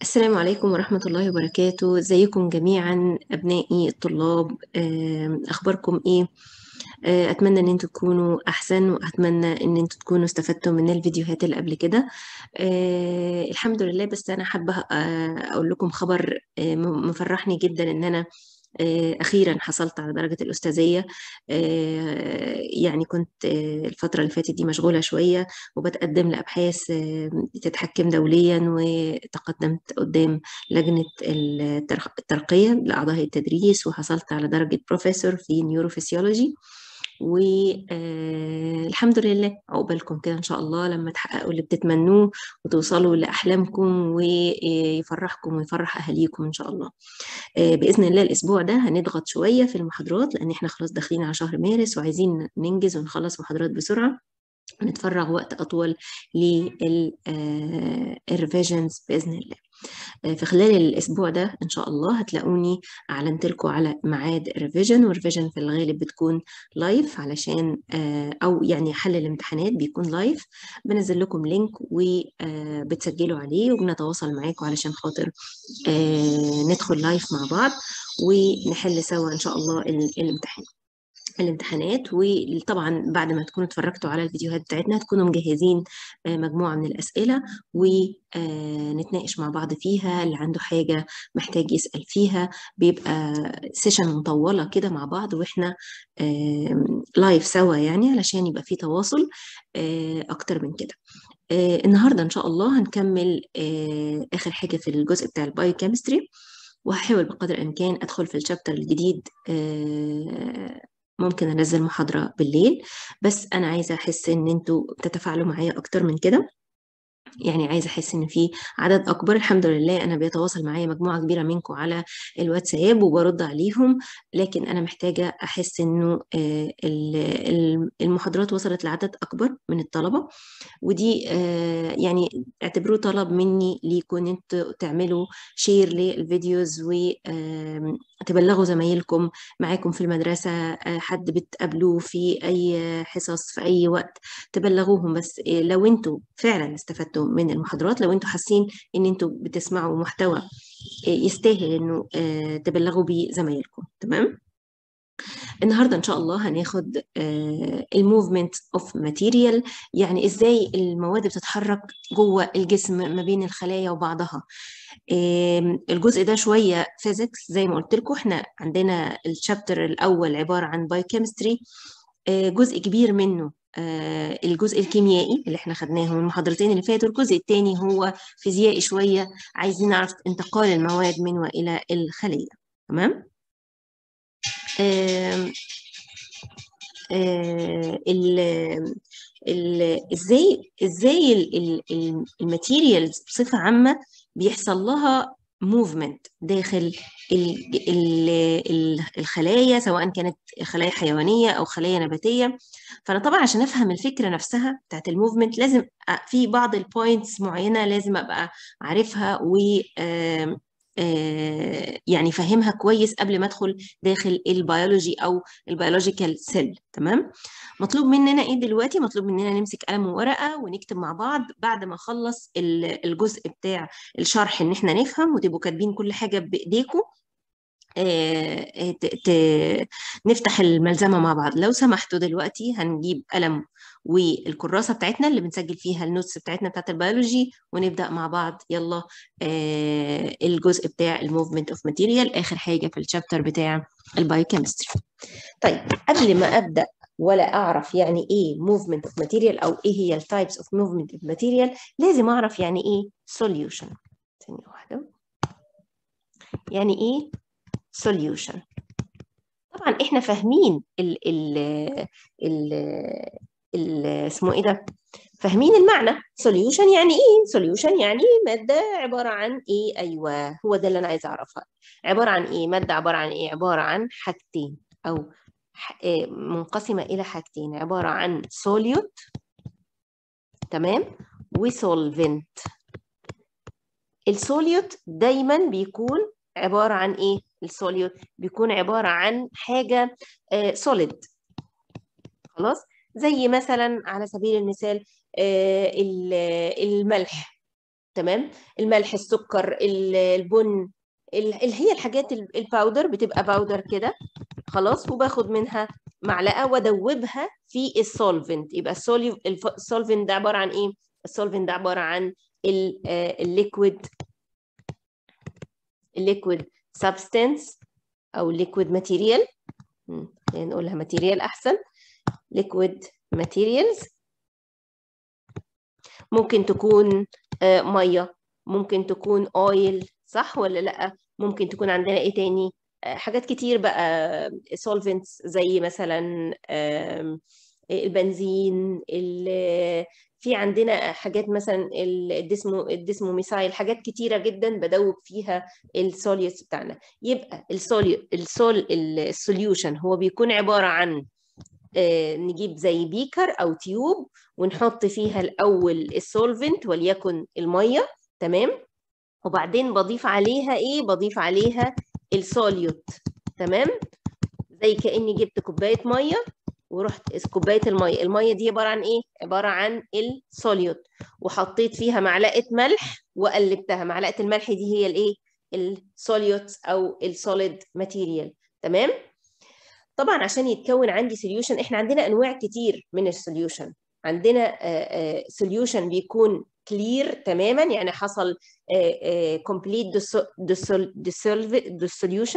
السلام عليكم ورحمة الله وبركاته ازيكم جميعا أبنائي الطلاب آم، أخباركم إيه؟ آه، أتمنى إن انتوا تكونوا أحسن وأتمنى إن انتوا تكونوا استفدتوا من الفيديوهات اللي قبل كده آه، الحمد لله بس أنا حابة آه، أقول لكم خبر آه، م- مفرحني جدا إن أنا آه، أخيرا حصلت على درجة الأستاذية آه، يعني كنت آه، الفترة اللي فاتت دي مشغولة شوية وبتقدم لأبحاث آه، تتحكم دوليا وتقدمت قدام لجنة الترق- الترقية لأعضاء التدريس وحصلت على درجة بروفيسور في نيوروفيسيولوجي والحمد لله عقبالكم كده إن شاء الله لما تحققوا اللي بتتمنوه وتوصلوا لأحلامكم ويفرحكم ويفرح أهاليكم إن شاء الله آه، بإذن الله الأسبوع ده هنضغط شوية في المحاضرات لأن إحنا خلاص داخلين على شهر مارس وعايزين ننجز ونخلص محاضرات بسرعة نتفرغ وقت أطول للريفيجنز بإذن الله آه، في خلال الأسبوع ده إن شاء الله هتلاقوني أعلنت لكم على ميعاد الريفيجن والريفيجن في الغالب بتكون لايف علشان آه، أو يعني حل الامتحانات بيكون لايف بنزل لكم لينك وبتسجلوا عليه وبنتواصل معاكم علشان خاطر آه، ندخل لايف مع بعض ونحل سوا إن شاء الله ال- الامتحان الامتحانات وطبعا بعد ما تكونوا اتفرجتوا على الفيديوهات بتاعتنا تكونوا مجهزين آه، مجموعة من الأسئلة ونتناقش مع بعض فيها اللي عنده حاجة محتاج يسأل فيها بيبقى سيشن مطولة كده مع بعض واحنا لايف سوا يعني علشان يبقى في تواصل آه، أكتر من كده آه، النهاردة إن شاء الله هنكمل آه، آخر حاجة في الجزء بتاع البايوكيمستري وهحاول بقدر الإمكان أدخل في الشابتر الجديد آه، ممكن أنزل محاضرة بالليل بس أنا عايزة أحس إن أنتوا بتتفاعلوا معايا أكتر من كده يعني عايزه احس ان في عدد اكبر الحمد لله انا بيتواصل معايا مجموعه كبيره منكم على الواتساب وبرد عليهم لكن انا محتاجه احس انه آه، ال- ال- المحاضرات وصلت لعدد اكبر من الطلبه ودي آه، يعني اعتبروه طلب مني ليكم ان انتوا تعملوا شير للفيديوز وتبلغوا زمايلكم معاكم في المدرسه آه، حد بتقابلوه في اي حصص في اي وقت تبلغوهم بس إيه، لو انتوا فعلا استفدتوا من المحاضرات لو انتوا حاسين ان انتوا بتسمعوا محتوى إيه، يستاهل انه آه، تبلغوا بيه زمايلكم تمام النهارده ان شاء الله هناخد الموفمنت اوف ماتيريال يعني ازاي المواد بتتحرك جوه الجسم ما بين الخلايا وبعضها آم، الجزء ده شويه فيزيكس زي ما قلت لكم احنا عندنا الشابتر الاول عباره عن بايوكيمستري جزء كبير منه آه، الجزء الكيميائي اللي احنا خدناه من المحاضرتين اللي فاتوا الجزء الثاني هو فيزيائي شويه عايزين نعرف انتقال المواد من والى الخليه تمام آم، آه، ال ال ازاي ازاي ال- ال- ال- الماتيريالز بصفه عامه بيحصل لها موفمنت داخل ال ال ال الخلايا سواء كانت خلايا حيوانيه او خلايا نباتيه فانا طبعا عشان افهم الفكره نفسها بتاعت الموفمنت لازم أ- في بعض البوينتس معينه لازم ابقى عارفها و آم، آه، يعني فاهمها كويس قبل ما ادخل داخل البيولوجي او البيولوجيكال سيل تمام مطلوب مننا ايه دلوقتي مطلوب مننا نمسك قلم وورقه ونكتب مع بعض بعد ما اخلص ال- الجزء بتاع الشرح ان احنا نفهم وتبقوا كاتبين كل حاجه بايديكم آه، ت- ت- نفتح الملزمه مع بعض لو سمحتوا دلوقتي هنجيب قلم والكراسه بتاعتنا اللي بنسجل فيها النوتس بتاعتنا بتاعت البيولوجي ونبدا مع بعض يلا آه، الجزء بتاع الموفمنت اوف ماتيريال اخر حاجه في الشابتر بتاع البايوكيمستري طيب قبل ما ابدا ولا اعرف يعني ايه movement of material او ايه هي التايبس of movement of material لازم اعرف يعني ايه solution ثانيه واحده يعني ايه solution طبعا احنا فاهمين ال ال ال ال اسمه ايه ده فاهمين المعنى solution يعني ايه solution يعني مادة عبارة عن ايه ايوه هو ده اللي انا عايزه اعرفها عبارة عن ايه مادة عبارة عن ايه عبارة عن حاجتين او ح- إيه، منقسمة الى حاجتين عبارة عن solute تمام وسولفنت السوليوت دايما بيكون عبارة عن ايه السوليوت بيكون عبارة عن حاجة سوليد خلاص زي مثلا على سبيل المثال آه، ال- الملح تمام الملح السكر البن اللي هي الحاجات الباودر بتبقى باودر كده خلاص وباخد منها معلقه وادوبها في السولفنت يبقى السولفنت ده عباره عن ايه السولفنت ده عباره عن الليكويد الليكويد سبستانس او ليكويد ماتيريال نقولها ماتيريال احسن ليكويد ماتيريالز ممكن تكون ميه ممكن تكون اويل صح ولا لا ممكن تكون عندنا ايه تاني حاجات كتير بقى solvents زي مثلا البنزين في عندنا حاجات مثلا الديسمو الديسمو ميسايل حاجات كتيره جدا بدوب فيها السوليوتس بتاعنا يبقى السوليو السول السوليوشن هو بيكون عباره عن نجيب زي بيكر او تيوب ونحط فيها الاول السولفنت وليكن الميه تمام وبعدين بضيف عليها ايه بضيف عليها السوليوت تمام زي كاني جبت كوبايه ميه ورحت كوبايه الميه الميه دي عباره عن ايه عباره عن السوليوت وحطيت فيها معلقه ملح وقلبتها معلقه الملح دي هي الايه السوليوت او السوليد ماتيريال تمام طبعا عشان يتكون عندي سوليوشن احنا عندنا انواع كتير من السوليوشن عندنا سوليوشن بيكون كلير تماما يعني حصل كومبليت dissolution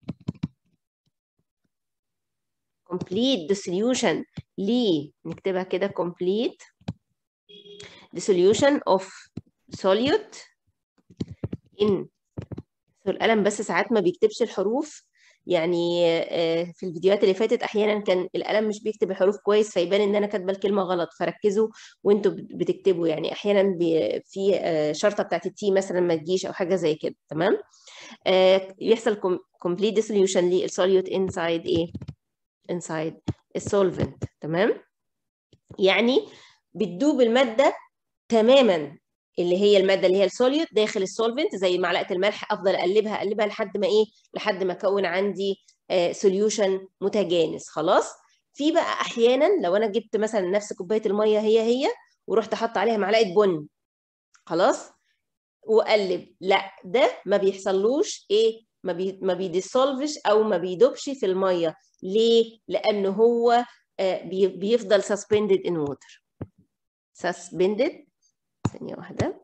complete dissolution ليه نكتبها كده complete dissolution of solute in القلم بس ساعات ما بيكتبش الحروف يعني في الفيديوهات اللي فاتت احيانا كان القلم مش بيكتب الحروف كويس فيبان ان انا كاتبه الكلمه غلط فركزوا وانتوا بتكتبوا يعني احيانا في شرطه بتاعت التي مثلا ما تجيش او حاجه زي كده تمام يحصل complete dissolution للسوليوت inside ايه inside السولفنت تمام يعني بتدوب الماده تماما اللي هي الماده اللي هي السوليوت داخل السولفنت زي معلقه الملح افضل اقلبها اقلبها لحد ما ايه لحد ما اكون عندي سوليوشن آه متجانس خلاص في بقى احيانا لو انا جبت مثلا نفس كوبايه الميه هي هي ورحت حاطه عليها معلقه بن خلاص واقلب لا ده ما بيحصلوش ايه ما بي ما بيديسولفش او ما بيدوبش في الميه ليه لانه هو آه بيفضل suspended in water suspended ثانية واحدة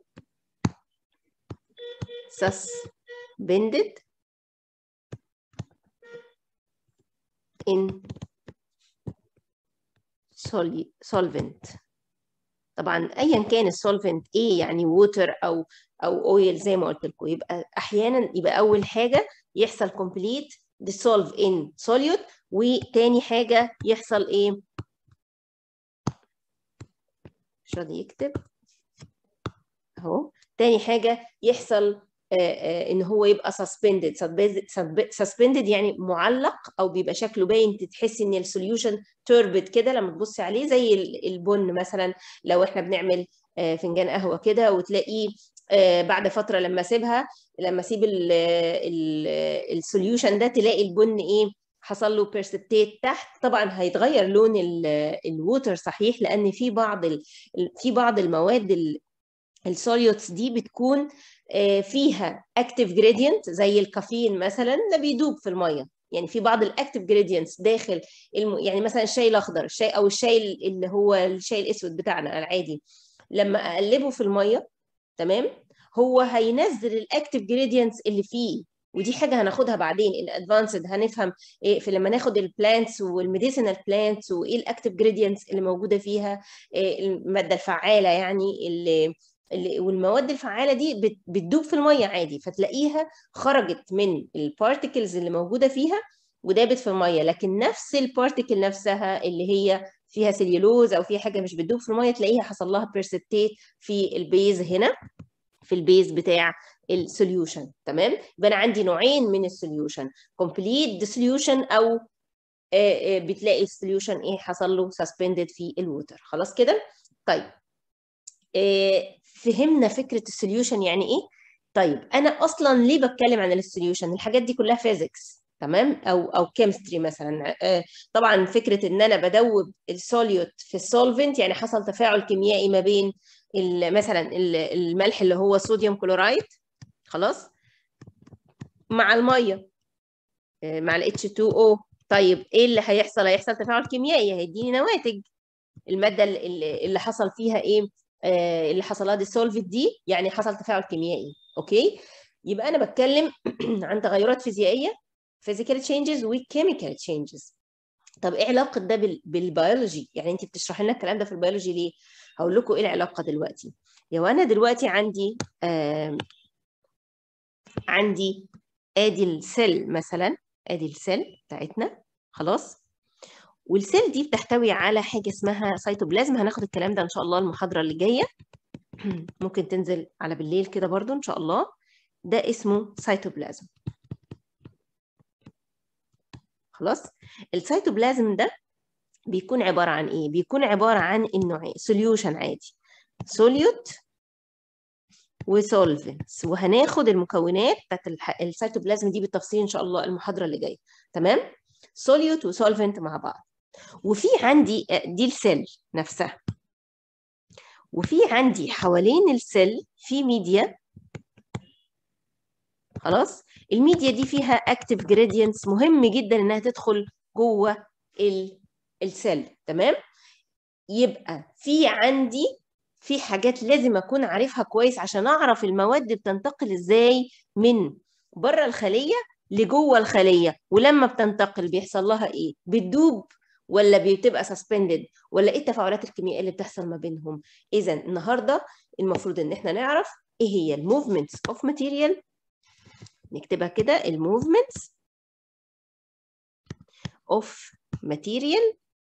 suspended in solvent طبعا ايا كان السولفنت ايه يعني ووتر او او اويل زي ما قلت لكم يبقى احيانا يبقى اول حاجه يحصل complete dissolve in solute وتاني حاجه يحصل ايه مش راضي يكتب اهو تاني حاجه يحصل آآ آآ ان هو يبقى suspended suspended يعني معلق او بيبقى شكله باين تحسي ان السوليوشن توربد كده لما تبصي عليه زي البن مثلا لو احنا بنعمل فنجان قهوه كده وتلاقيه بعد فتره لما اسيبها لما اسيب السوليوشن ده تلاقي البن ايه حصل له بيرسبتيت تحت طبعا هيتغير لون الووتر صحيح لان في بعض في بعض المواد السوليوتس دي بتكون فيها اكتيف جريدينت زي الكافيين مثلا ده بيدوب في الميه يعني في بعض الاكتيف جريدينتس داخل الم... يعني مثلا الشاي الاخضر الشاي او الشاي اللي هو الشاي الاسود بتاعنا العادي لما اقلبه في الميه تمام هو هينزل الاكتيف جريدينتس اللي فيه ودي حاجه هناخدها بعدين ان ادفانسد هنفهم إيه في لما ناخد البلانتس والميديسينال بلانتس وايه الاكتيف جريدينتس اللي موجوده فيها إيه الماده الفعاله يعني اللي والمواد الفعاله دي بتدوب في الميه عادي فتلاقيها خرجت من البارتكلز اللي موجوده فيها ودابت في الميه لكن نفس البارتكل نفسها اللي هي فيها سليولوز او فيها حاجه مش بتدوب في الميه تلاقيها حصل لها بيرسبتيت في البيز هنا في البيز بتاع السوليوشن تمام يبقى انا عندي نوعين من السوليوشن كومبليت ديسوليوشن او بتلاقي السوليوشن ايه حصل له سسبندد في الووتر خلاص كده طيب فهمنا فكره السوليوشن يعني ايه طيب انا اصلا ليه بتكلم عن السوليوشن الحاجات دي كلها فيزيكس تمام او او كيمستري مثلا طبعا فكره ان انا بدوب السوليوت في السولفنت يعني حصل تفاعل كيميائي ما بين مثلا الملح اللي هو صوديوم كلورايد خلاص مع الميه مع ال H2O طيب ايه اللي هيحصل هيحصل تفاعل كيميائي هيديني نواتج الماده اللي حصل فيها ايه آه اللي حصل لها ديسولفت دي يعني حصل تفاعل كيميائي اوكي يبقى انا بتكلم عن تغيرات فيزيائيه physical changes وchemical changes طب ايه علاقه ده بالبيولوجي يعني انت بتشرحي لنا الكلام ده في البيولوجي ليه هقول لكم ايه العلاقه دلوقتي لو انا دلوقتي عندي آه عندي ادي السيل مثلا ادي السيل بتاعتنا خلاص والسيل دي بتحتوي على حاجه اسمها سيتوبلازم هناخد الكلام ده ان شاء الله المحاضره اللي جايه ممكن تنزل على بالليل كده برضو ان شاء الله ده اسمه سيتوبلازم خلاص السيتوبلازم ده بيكون عباره عن ايه بيكون عباره عن انه سوليوشن عادي سوليوت وسولفنتس وهناخد المكونات بتاعت السيتوبلازم دي بالتفصيل ان شاء الله المحاضره اللي جايه تمام سوليوت وسولفنت مع بعض وفي عندي دي السيل نفسها وفي عندي حوالين السيل في ميديا خلاص الميديا دي فيها اكتيف جريدينتس مهم جدا انها تدخل جوه السيل تمام يبقى في عندي في حاجات لازم اكون عارفها كويس عشان اعرف المواد بتنتقل ازاي من بره الخليه لجوه الخليه ولما بتنتقل بيحصل لها ايه بتدوب ولا بتبقى سسبندد ولا ايه التفاعلات الكيميائيه اللي بتحصل ما بينهم اذا النهارده المفروض ان احنا نعرف ايه هي الموفمنتس اوف ماتيريال نكتبها كده الموفمنتس اوف ماتيريال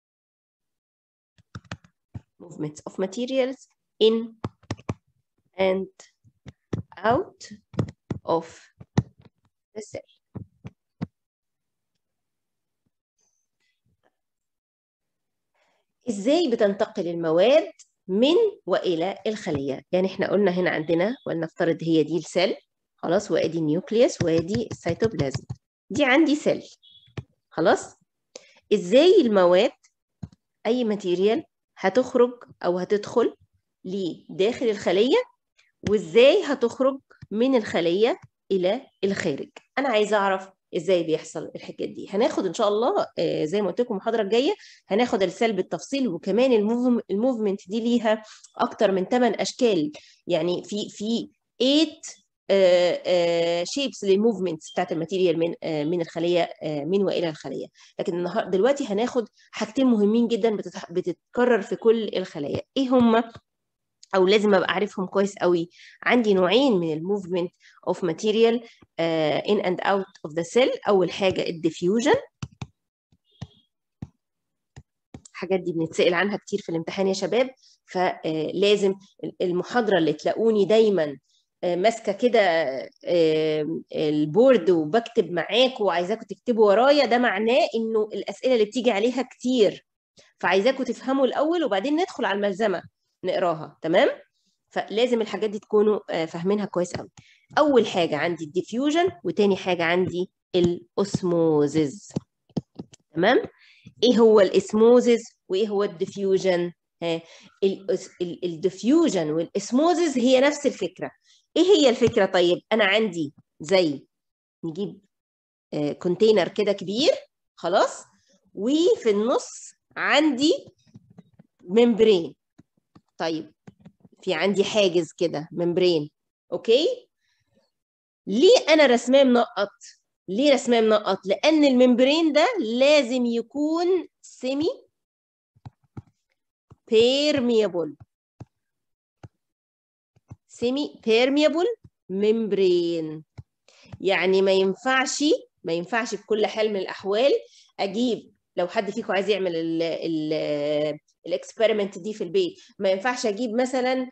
movements of materials in and out of the cell. ازاي بتنتقل المواد من والى الخليه يعني احنا قلنا هنا عندنا ولنفترض هي دي السيل خلاص وادي النيوكليوس وادي السيتوبلازم دي عندي سيل خلاص ازاي المواد اي ماتيريال هتخرج او هتدخل لداخل الخليه وازاي هتخرج من الخليه الى الخارج انا عايزه اعرف ازاي بيحصل الحاجات دي هناخد ان شاء الله زي ما قلت لكم المحاضره الجايه هناخد السيل بالتفصيل وكمان الموفمنت دي ليها اكتر من 8 اشكال يعني في في 8 شيبس للموفمنتس بتاعت الماتيريال من من الخليه من والى الخليه لكن النهارده دلوقتي هناخد حاجتين مهمين جدا بتتكرر في كل الخلايا ايه هما او لازم ابقى عارفهم كويس قوي عندي نوعين من الموفمنت اوف ماتيريال ان اند اوت اوف ذا سيل اول حاجه الديفيوجن الحاجات دي بنتسال عنها كتير في الامتحان يا شباب فلازم المحاضره اللي تلاقوني دايما ماسكه كده البورد وبكتب معاكم وعايزاكم تكتبوا ورايا ده معناه انه الاسئله اللي بتيجي عليها كتير فعايزاكم تفهموا الاول وبعدين ندخل على الملزمه نقراها تمام فلازم الحاجات دي تكونوا فاهمينها كويس قوي اول حاجه عندي الديفيوجن وتاني حاجه عندي الاسموزز تمام ايه هو الاسموزز وايه هو الديفيوجن ها الديفيوجن والاسموزز هي نفس الفكره ايه هي الفكره طيب انا عندي زي نجيب كونتينر كده كبير خلاص وفي النص عندي ممبرين طيب في عندي حاجز كده ممبرين اوكي ليه انا رسماه منقط ليه رسماه منقط لان الممبرين ده لازم يكون سيمي بيرميبل سيمي بيرميبل ممبرين يعني ما ينفعش ما ينفعش في كل حال من الاحوال اجيب لو حد فيكم عايز يعمل الاكسبيرمنت دي في البيت ما ينفعش اجيب مثلا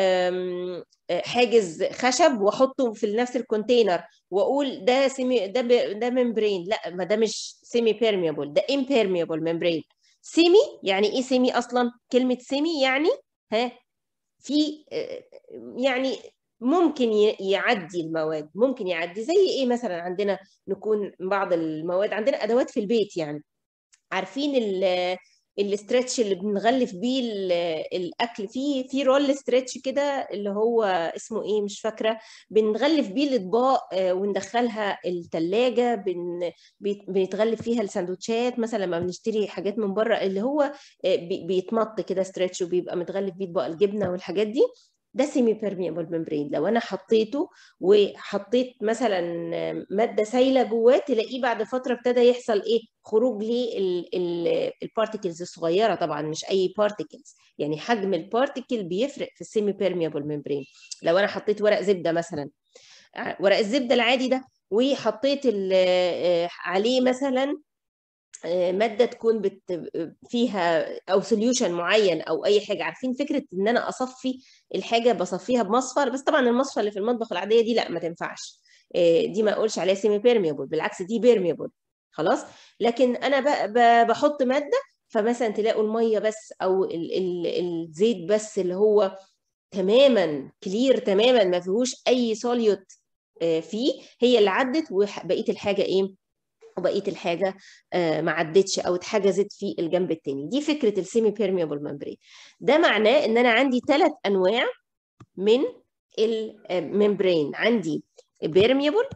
حاجز خشب واحطه في نفس الكونتينر واقول ده سيمي ده ده ممبرين لا ما ده مش سيمي بيرميبل ده امبيرميبل ممبرين سيمي يعني ايه سيمي اصلا كلمه سيمي يعني ها في يعني ممكن يعدي المواد ممكن يعدي زي ايه مثلا عندنا نكون بعض المواد عندنا ادوات في البيت يعني عارفين الاسترتش اللي بنغلف بيه الاكل في في رول ستريتش كده اللي هو اسمه ايه مش فاكره بنغلف بيه الاطباق وندخلها الثلاجه بن بنتغلف فيها الساندوتشات مثلا لما بنشتري حاجات من بره اللي هو بيتمط كده ستريتش وبيبقى متغلف بيه اطباق الجبنه والحاجات دي ده سيمي بيرميبل ممبرين لو انا حطيته وحطيت مثلا ماده سايله جواه تلاقيه بعد فتره ابتدى يحصل ايه خروج للبارتكلز الصغيره طبعا مش اي بارتكلز يعني حجم البارتكل بيفرق في السيمي بيرميبل ممبرين لو انا حطيت ورق زبده مثلا ورق الزبده العادي ده وحطيت عليه مثلا ماده تكون بت فيها او سوليوشن معين او اي حاجه عارفين فكره ان انا اصفي الحاجه بصفيها بمصفر بس طبعا المصفى اللي في المطبخ العاديه دي لا ما تنفعش دي ما اقولش عليها سيمي بيرميبل بالعكس دي بيرميبل خلاص لكن انا بحط ماده فمثلا تلاقوا الميه بس او ال ال الزيت بس اللي هو تماما كلير تماما ما فيهوش اي سوليوت فيه هي اللي عدت وبقيه الحاجه ايه وبقيه الحاجه ما عدتش او اتحجزت في الجنب الثاني دي فكره السيمي بيرميبل ممبرين ده معناه ان انا عندي ثلاث انواع من الممبرين عندي بيرميبل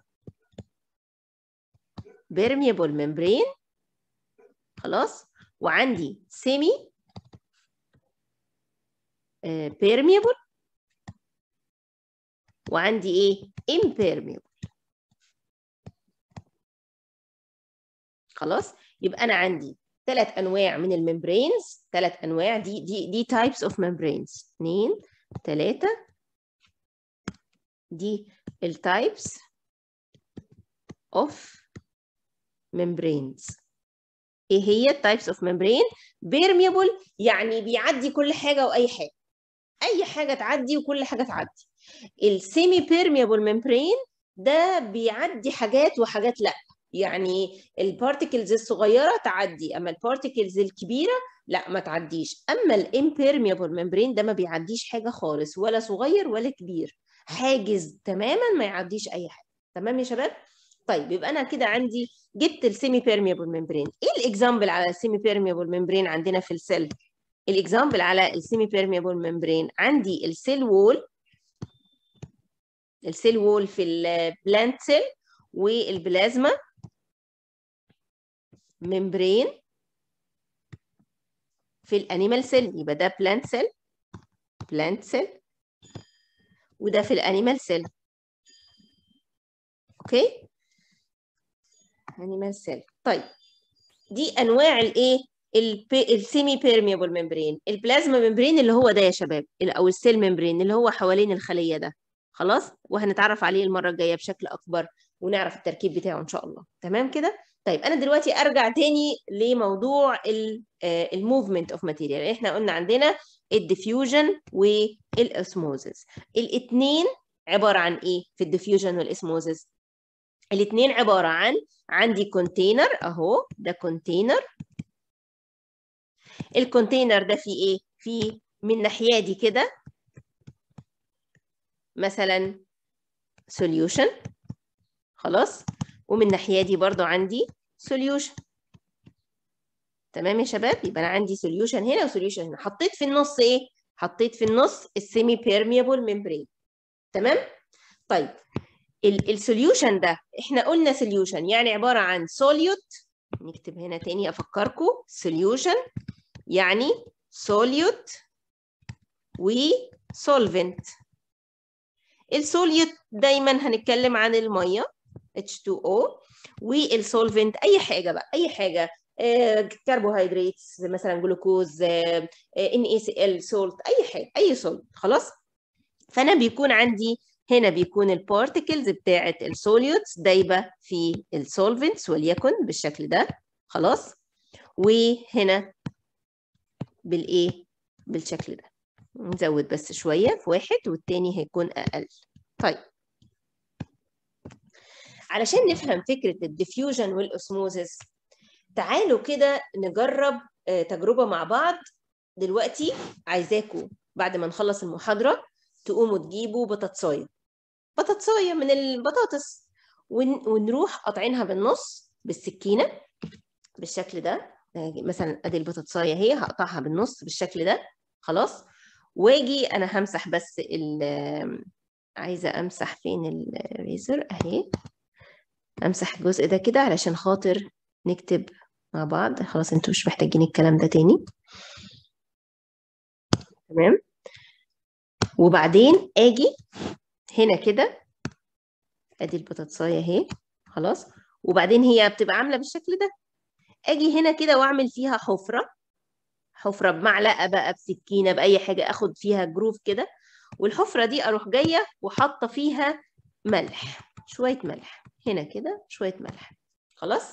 بيرميبل ممبرين خلاص وعندي سيمي بيرميبل وعندي ايه impermeable خلاص يبقى انا عندي ثلاث انواع من الممبرينز ثلاث انواع دي دي دي تايبس اوف ممبرينز اثنين ثلاثه دي التايبس اوف ممبرينز ايه هي التايبس اوف ممبرين بيرميبل يعني بيعدي كل حاجه واي حاجه اي حاجه تعدي وكل حاجه تعدي السيمي بيرميبل ممبرين ده بيعدي حاجات وحاجات لا يعني البارتكلز الصغيره تعدي اما البارتكلز الكبيره لا ما تعديش اما الامبيرميبل ممبرين ده ما بيعديش حاجه خالص ولا صغير ولا كبير حاجز تماما ما يعديش اي حاجه تمام يا شباب طيب يبقى انا كده عندي جبت السيمي بيرميبل ممبرين ايه الاكزامبل على السيمي بيرميبل ممبرين عندنا في السيل الاكزامبل على السيمي بيرميبل ممبرين عندي السيل وول السيل وول في البلانت سيل والبلازما ممبرين في الانيمال سيل يبقى ده بلانت سيل بلانت سيل وده في الانيمال سيل اوكي انيمال سيل طيب دي انواع الايه السيمي بيرميبل ممبرين البلازما ممبرين اللي هو ده يا شباب او السيل ممبرين اللي هو حوالين الخليه ده خلاص وهنتعرف عليه المره الجايه بشكل اكبر ونعرف التركيب بتاعه ان شاء الله تمام كده طيب انا دلوقتي ارجع تاني لموضوع الموفمنت اوف ماتيريال احنا قلنا عندنا الديفيوجن والاسموزس الاثنين عباره عن ايه في الديفيوجن والاسموزس الاثنين عباره عن عندي كونتينر اهو ده كونتينر الكونتينر ده فيه ايه فيه من ناحيه دي كده مثلا solution خلاص ومن الناحيه دي برضو عندي solution تمام يا شباب يبقى انا عندي solution هنا وسوليوشن هنا حطيت في النص ايه حطيت في النص السيمي بيرميبل ممبرين تمام طيب السوليوشن ده احنا قلنا سوليوشن يعني عباره عن سوليوت نكتب هنا تاني افكركم سوليوشن يعني سوليوت وسولفنت السوليوت دايما هنتكلم عن الميه H2O والسولفنت اي حاجه بقى اي حاجه كربوهيدرات مثلا جلوكوز ان اي سي ال سولت اي حاجه اي سولت خلاص فانا بيكون عندي هنا بيكون البارتكلز بتاعه السوليوتس دايبه في السولفنتس وليكن بالشكل ده خلاص وهنا بالايه بالشكل ده نزود بس شويه في واحد والتاني هيكون اقل طيب علشان نفهم فكره الديفيوجن والاسموزس تعالوا كده نجرب تجربه مع بعض دلوقتي عايزاكم بعد ما نخلص المحاضره تقوموا تجيبوا بطاطسايه بطاطسايه من البطاطس ون... ونروح قاطعينها بالنص بالسكينه بالشكل ده مثلا ادي البطاطسايه اهي هقطعها بالنص بالشكل ده خلاص واجي انا همسح بس ال عايزه امسح فين الريزر اهي امسح الجزء ده كده علشان خاطر نكتب مع بعض خلاص انتوا مش محتاجين الكلام ده تاني تمام وبعدين اجي هنا كده ادي البطاطسايه اهي خلاص وبعدين هي بتبقى عامله بالشكل ده اجي هنا كده واعمل فيها حفره حفره بمعلقه بقى بسكينه باي حاجه اخد فيها جروف كده والحفره دي اروح جايه وحاطه فيها ملح شويه ملح هنا كده شويه ملح خلاص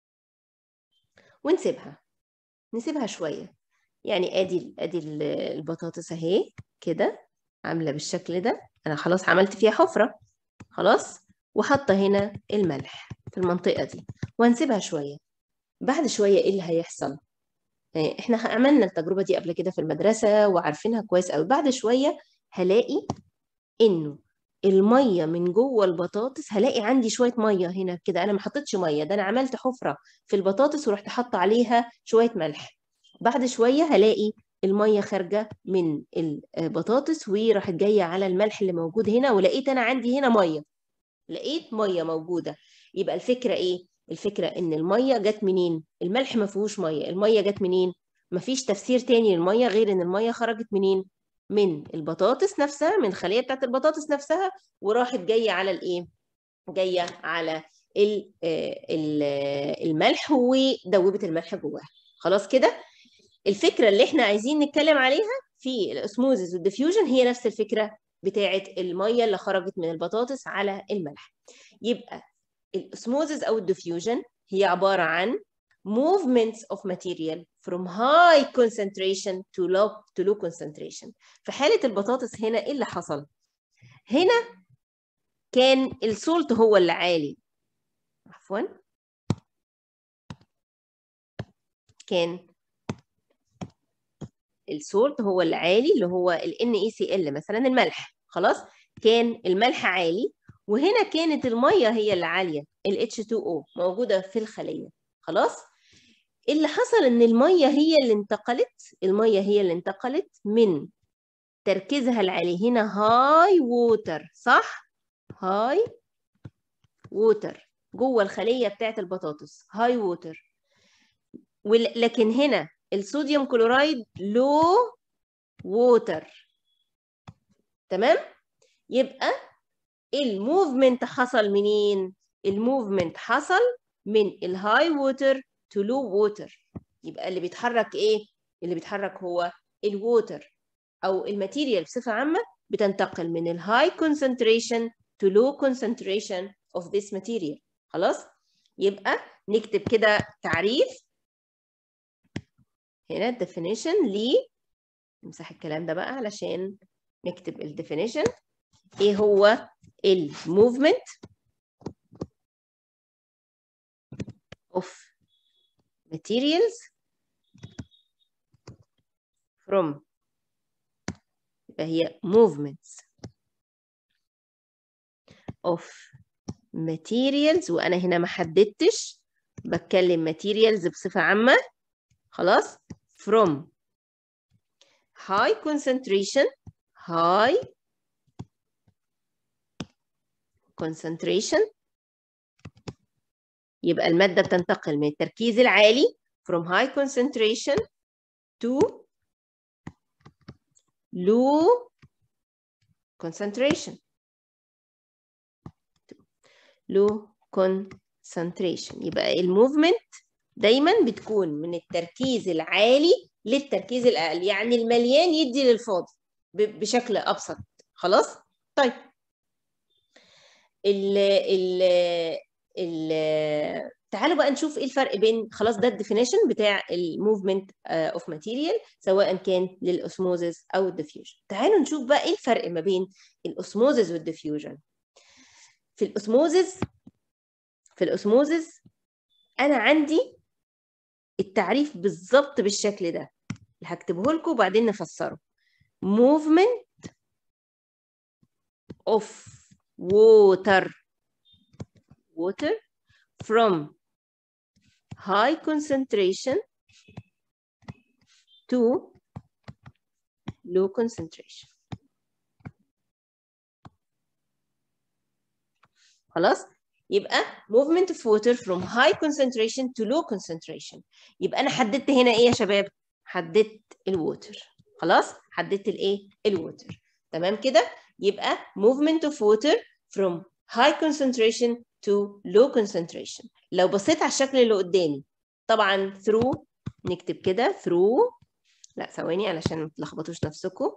ونسيبها نسيبها شويه يعني ادي ادي البطاطس اهي كده عامله بالشكل ده انا خلاص عملت فيها حفره خلاص وحاطه هنا الملح في المنطقه دي وهنسيبها شويه بعد شويه ايه اللي هيحصل يعني احنا عملنا التجربه دي قبل كده في المدرسه وعارفينها كويس قوي بعد شويه هلاقي انه الميه من جوه البطاطس هلاقي عندي شويه ميه هنا كده انا ما حطيتش ميه ده انا عملت حفره في البطاطس ورحت حاطه عليها شويه ملح بعد شويه هلاقي الميه خارجه من البطاطس وراحت جايه على الملح اللي موجود هنا ولقيت انا عندي هنا ميه لقيت ميه موجوده يبقى الفكره ايه الفكره ان الميه جت منين الملح ما فيهوش ميه الميه جت منين مفيش تفسير تاني للميه غير ان الميه خرجت منين من البطاطس نفسها من الخليه بتاعت البطاطس نفسها وراحت جايه على الايه جايه على الملح ودوبت الملح جواها خلاص كده الفكره اللي احنا عايزين نتكلم عليها في الاسموزز والديفيوجن هي نفس الفكره بتاعه الميه اللي خرجت من البطاطس على الملح يبقى الاسموزز او الديفيوجن هي عباره عن movements of material from high concentration to low to low concentration في حالة البطاطس هنا ايه اللي حصل هنا كان السولت هو اللي عالي عفوا كان السولت هو اللي عالي اللي هو ال NaCl مثلا الملح خلاص كان الملح عالي وهنا كانت الميه هي اللي عاليه ال H2O موجوده في الخليه خلاص اللي حصل ان الميه هي اللي انتقلت الميه هي اللي انتقلت من تركيزها العالي هنا هاي ووتر صح هاي ووتر جوه الخليه بتاعت البطاطس هاي ووتر لكن هنا الصوديوم كلورايد لو ووتر تمام يبقى الموفمنت حصل منين الموفمنت حصل من الهاي ووتر تو لو ووتر يبقى اللي بيتحرك ايه اللي بيتحرك هو الووتر او الماتيريال بصفه عامه بتنتقل من الهاي concentration to low concentration of this material خلاص يبقى نكتب كده تعريف هنا definition ل نمسح الكلام ده بقى علشان نكتب ال definition ايه هو ال movement of materials from يبقى هي movements of materials وأنا هنا ما حددتش بتكلم materials بصفة عامة خلاص from high concentration high concentration يبقى المادة بتنتقل من التركيز العالي from high concentration to low concentration low concentration يبقى الموفمنت دايما بتكون من التركيز العالي للتركيز الأقل يعني المليان يدي للفاضي بشكل أبسط خلاص طيب ال ال ال تعالوا بقى نشوف ايه الفرق بين خلاص ده الديفينيشن بتاع الموفمنت اوف ماتيريال سواء كان للاسموزز او الديفيوجن تعالوا نشوف بقى ايه الفرق ما بين الاسموزز والديفيوجن في الاسموزز في الاسموزز انا عندي التعريف بالظبط بالشكل ده اللي هكتبه لكم وبعدين نفسره movement of water water from high concentration to low concentration خلاص يبقى movement of water from high concentration to low concentration يبقى انا حددت هنا ايه يا شباب حددت الووتر خلاص حددت الايه الووتر تمام كده يبقى movement of water from high concentration to low concentration لو بصيت على الشكل اللي قدامي طبعا through نكتب كده through لا ثواني علشان ما تلخبطوش نفسكم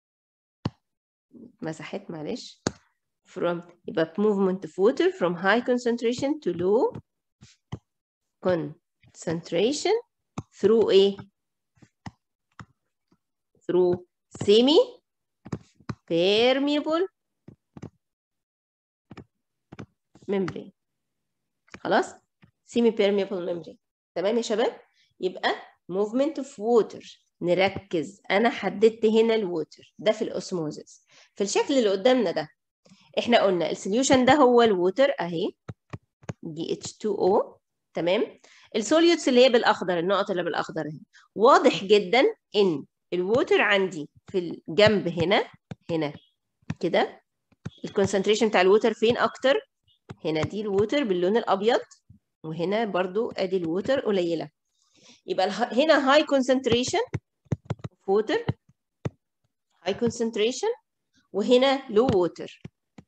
مسحت معلش from يبقى movement of water from high concentration to low concentration through ايه through semi permeable membrane خلاص semi permeable membrane تمام يا شباب يبقى movement of water نركز انا حددت هنا الووتر ده في الاوسموزس في الشكل اللي قدامنا ده احنا قلنا السوليوشن ده هو الووتر اهي دي اتش 2 او تمام السوليوتس اللي هي بالاخضر النقط اللي بالاخضر اهي واضح جدا ان الووتر عندي في الجنب هنا هنا كده الكونسنتريشن بتاع الووتر فين اكتر هنا دي الووتر باللون الابيض وهنا برضو ادي الووتر قليله يبقى هنا هاي كونسنتريشن ووتر هاي كونسنتريشن وهنا لو ووتر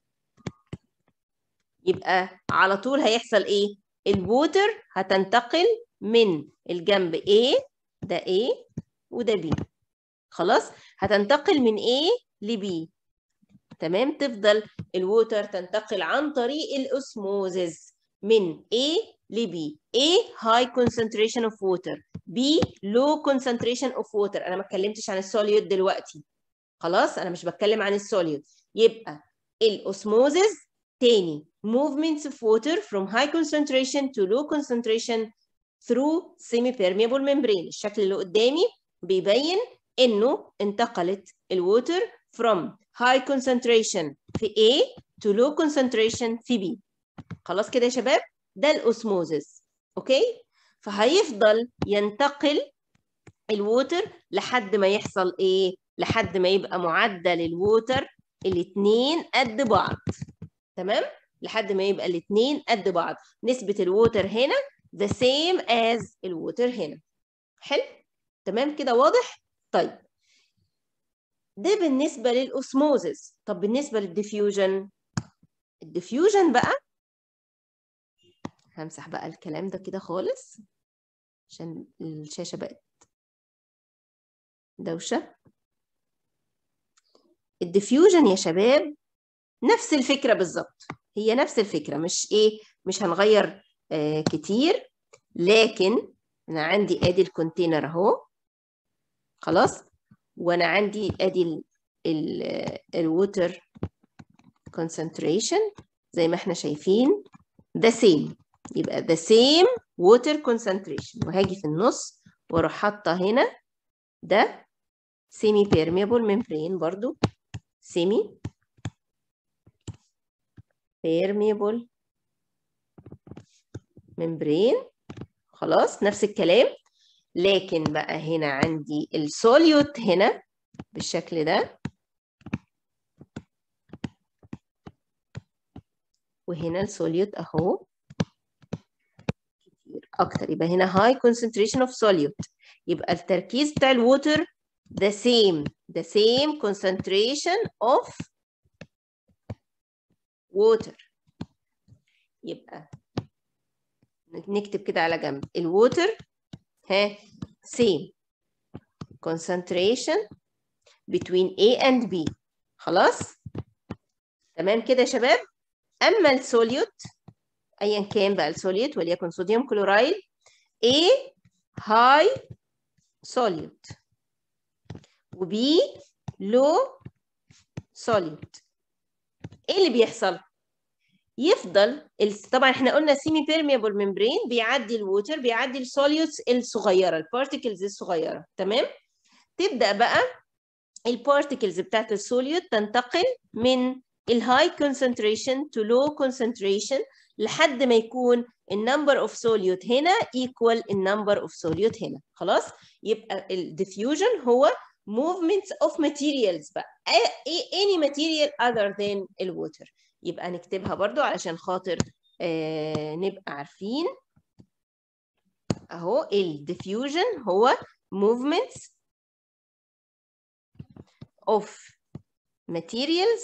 يبقى على طول هيحصل ايه الووتر هتنتقل من الجنب A ده A وده B خلاص هتنتقل من A ل B تمام تفضل الووتر تنتقل عن طريق الاسموزز من A ل B A high concentration of water B low concentration of water انا ما اتكلمتش عن السوليود دلوقتي خلاص انا مش بتكلم عن السوليود يبقى الاسموزز تاني movements of water from high concentration to low concentration through semi-permeable membrane الشكل اللي قدامي بيبين انه انتقلت الووتر from high concentration في A to low concentration في B خلاص كده يا شباب ده الاسموزس اوكي فهيفضل ينتقل الووتر لحد ما يحصل ايه لحد ما يبقى معدل الووتر الاثنين قد بعض تمام لحد ما يبقى الاثنين قد بعض نسبة الووتر هنا the same as الووتر هنا حلو تمام كده واضح طيب ده بالنسبة للأسموزس طب بالنسبة للديفيوجن الديفيوجن بقى همسح بقى الكلام ده كده خالص عشان الشاشة بقت دوشة الديفيوجن يا شباب نفس الفكرة بالظبط هي نفس الفكرة مش ايه مش هنغير آه كتير لكن انا عندي ادي الكونتينر اهو خلاص وانا عندي ادي الووتر concentration زي ما احنا شايفين the same يبقى the same water concentration وهاجي في النص واروح حاطه هنا ده semi permeable membrane برضو semi permeable membrane خلاص نفس الكلام لكن بقى هنا عندي السوليوت هنا بالشكل ده وهنا السوليوت اهو كتير اكتر يبقى هنا high concentration of solute يبقى التركيز بتاع الووتر the same the same concentration of water يبقى نكتب كده على جنب الووتر ها same concentration between A and B خلاص تمام كده يا شباب اما السوليوت ايا كان بقى السوليوت وليكن صوديوم كلورايد A high solute وB low solute ايه اللي بيحصل يفضل طبعا احنا قلنا سيمي بيرميبل ممبرين بيعدي الووتر بيعدي السوليوتس الصغيره البارتيكلز الصغيره تمام تبدا بقى البارتيكلز بتاعت السوليوت تنتقل من الهاي كونسنتريشن تو لو كونسنتريشن لحد ما يكون النمبر اوف سوليوت هنا equal النمبر اوف سوليوت هنا خلاص يبقى الديفيوجن هو movements of materials بقى any material other than الووتر يبقى نكتبها برضو علشان خاطر آه نبقى عارفين اهو الديفيوجن هو movements of materials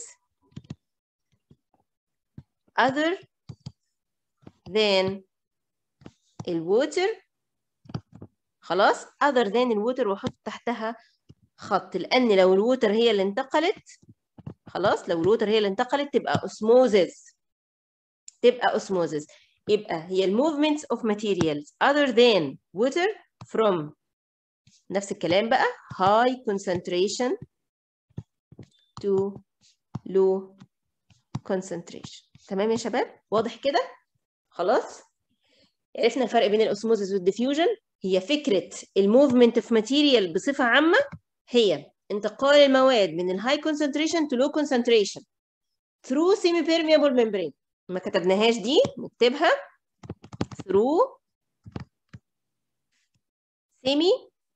other than الووتر خلاص other than الووتر واحط تحتها خط لان لو الووتر هي اللي انتقلت خلاص لو الووتر هي اللي انتقلت تبقى osmosis تبقى osmosis يبقى هي الموفمنتس of materials other than water from نفس الكلام بقى high concentration to low concentration تمام يا شباب واضح كده خلاص عرفنا الفرق بين الاسموزيس والديفيوجن هي فكره الموفمنت اوف ماتيريال بصفه عامه هي انتقال المواد من الهاي concentration to low concentration through semi permeable membrane ما كتبناهاش دي نكتبها through semi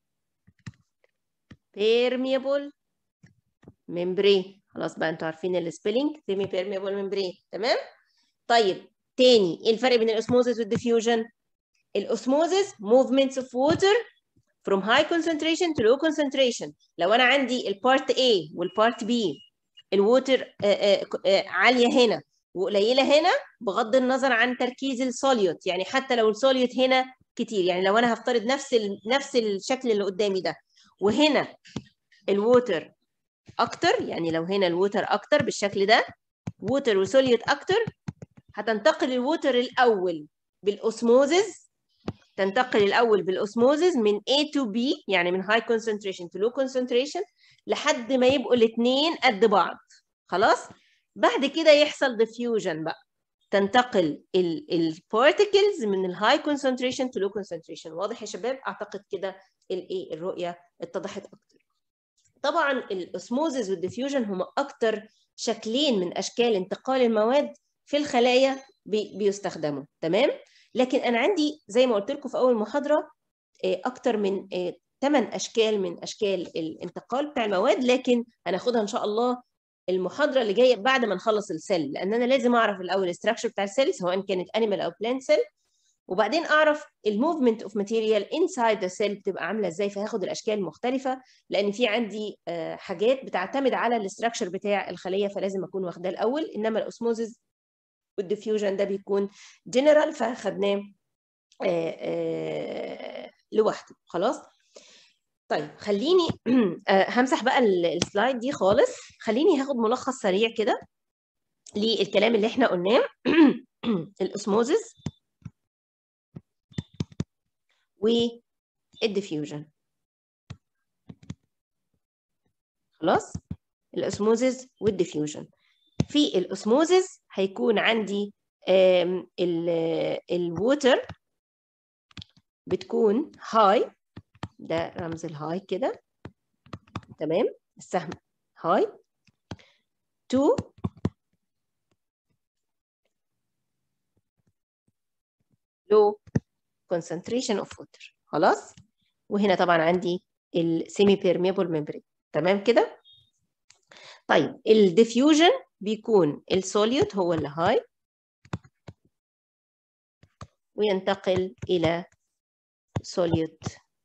permeable membrane خلاص بقى انتوا عارفين السبيلنج semi permeable membrane تمام طيب تاني ايه الفرق بين الاسموزيس والديفيوجن الاسموزيس movements of water from high concentration to low concentration لو انا عندي البارت A والبارت B الووتر عاليه هنا وقليله هنا بغض النظر عن تركيز السوليوت يعني حتى لو السوليوت هنا كتير يعني لو انا هفترض نفس ال... نفس الشكل اللي قدامي ده وهنا الووتر اكتر يعني لو هنا الووتر اكتر بالشكل ده ووتر وسوليوت اكتر هتنتقل الووتر الاول بالاسموزز تنتقل الاول بالاسموزز من A to B يعني من high concentration to low concentration لحد ما يبقوا الاثنين قد بعض خلاص بعد كده يحصل diffusion بقى تنتقل البارتكلز من الهاي concentration to low concentration واضح يا شباب اعتقد كده الايه الرؤيه اتضحت اكتر طبعا الاسموزز والديفيوجن هما اكتر شكلين من اشكال انتقال المواد في الخلايا بي بيستخدموا تمام لكن انا عندي زي ما قلت لكم في اول محاضره اكتر من 8 اشكال من اشكال الانتقال بتاع المواد لكن هناخدها ان شاء الله المحاضره اللي جايه بعد ما نخلص السيل لان انا لازم اعرف الاول الاستراكشر بتاع السيل سواء كانت انيمال او بلانت سيل وبعدين اعرف الموفمنت اوف ماتيريال انسايد ذا سيل بتبقى عامله ازاي فهاخد الاشكال المختلفه لان في عندي حاجات بتعتمد على الاستراكشر بتاع الخليه فلازم اكون واخداه الاول انما الاسموزز والديفيوجن ده بيكون جنرال فاخدناه لوحده خلاص طيب خليني همسح بقى السلايد دي خالص خليني هاخد ملخص سريع كده للكلام اللي احنا قلناه الاسموزز والديفيوجن خلاص الاسموزز والديفيوجن في الاسموزز هيكون عندي الووتر بتكون هاي ده رمز الهاي كده تمام السهم هاي تو لو concentration of water خلاص وهنا طبعا عندي السيمي بيرميبل ميمبرين تمام كده طيب الديفيوجن بيكون السوليوت هو اللي هاي وينتقل الى سوليوت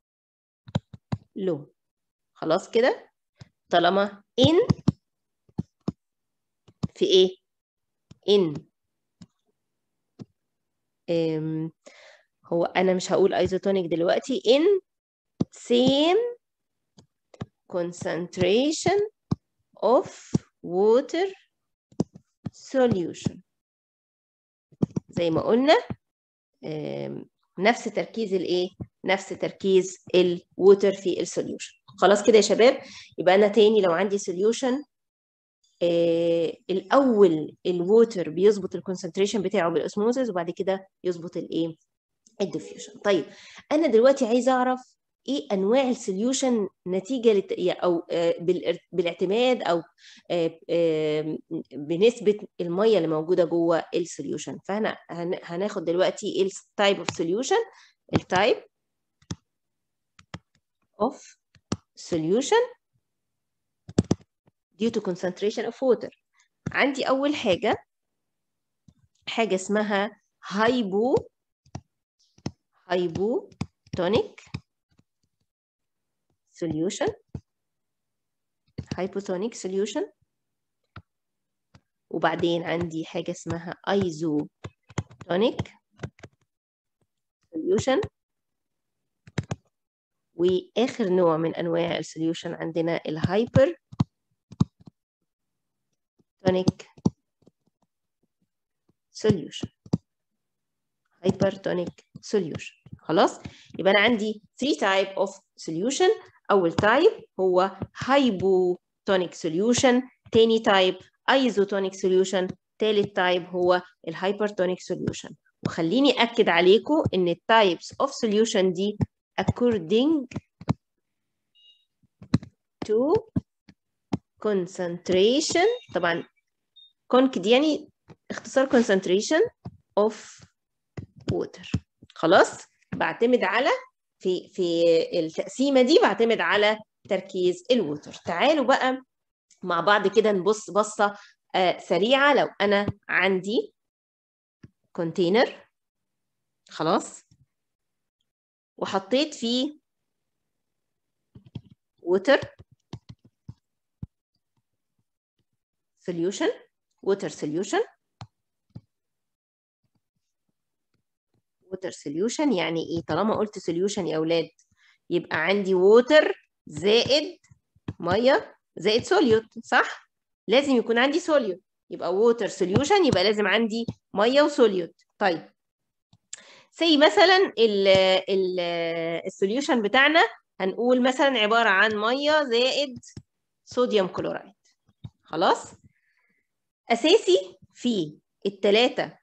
لو خلاص كده طالما ان في ايه ان ام هو انا مش هقول ايزوتونيك دلوقتي in same concentration of water solution زي ما قلنا نفس تركيز الايه نفس تركيز الووتر في السوليوشن خلاص كده يا شباب يبقى انا تاني لو عندي سوليوشن آه الاول الووتر بيظبط الكونسنتريشن بتاعه بالاسموزز وبعد كده يظبط الايه الديفيوجن طيب انا دلوقتي عايزه اعرف ايه انواع السوليوشن نتيجه لت... او بالاعتماد او بنسبه الميه اللي موجوده جوه السوليوشن فاحنا هناخد دلوقتي ايه التايب اوف سوليوشن التايب اوف solution due to concentration of water عندي أول حاجة حاجة اسمها هايبو هايبوتونيك solution hypotonic solution وبعدين عندي حاجة اسمها isotonic solution واخر نوع من انواع السوليوشن عندنا الهايبر تونيك سوليوشن hypertonic solution خلاص يبقى انا عندي 3 type of solution اول type هو hypotonic solution تاني type isotonic solution تالت type هو الهايبرتونيك solution وخليني اكد عليكم ان التايبس of solution دي according to concentration طبعا conc دي يعني اختصار concentration of water خلاص بعتمد على في في التقسيمه دي بعتمد على تركيز الووتر تعالوا بقى مع بعض كده نبص بصه آه سريعه لو انا عندي كونتينر خلاص وحطيت فيه water solution water solution water solution يعني ايه طالما قلت solution يا اولاد يبقى عندي water زائد ميه زائد solute صح لازم يكون عندي solute يبقى water solution يبقى لازم عندي ميه وسوليوت طيب سي مثلا السوليوشن بتاعنا هنقول مثلا عباره عن ميه زائد صوديوم كلورايد خلاص اساسي في الثلاثه